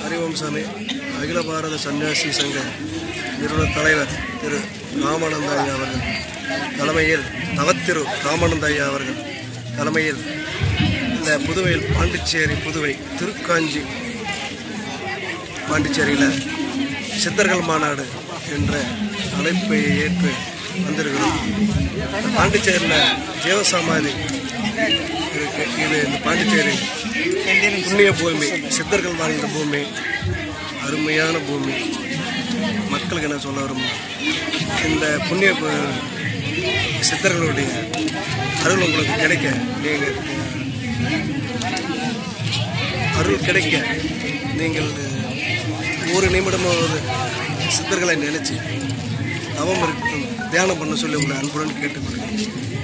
ஹரிவம்சாமி அகில பாரத சன்னியாசி சங்க நிறுவன தலைவர் திரு ராமானந்த ஐயா அவர்கள் தலைமையில் தவத்திரு ராமானந்த ஐயா அவர்கள் தலைமையில் இந்த புதுவையில் பாண்டிச்சேரி புதுவை திருக்காஞ்சி பாண்டிச்சேரியில் சித்தர்கள் மாநாடு என்ற அழைப்பை ஏற்று வந்திருக்கிறோம் இந்த பாண்டிச்சேரியில் ஜீவசமாதி இருக்கு இது இந்த பாண்டிச்சேரி புண்ணிய பூமி சித்தர்கள் வாழ்ந்த பூமி அருமையான பூமி மக்களுக்கு என்ன சொல்ல வரும் இந்த புண்ணிய பூ- சித்தர்களுடைய அருள் உங்களுக்கு கிடைக்க நீங்கள் அருள் கிடைக்க நீங்கள் ஒரு நிமிடமாவது சித்தர்களை நினைச்சு தவம் இருக்கட்டும் தியானம் பண்ண சொல்லி உங்களை அன்புடன் கேட்டுக்கொள்கிறேன்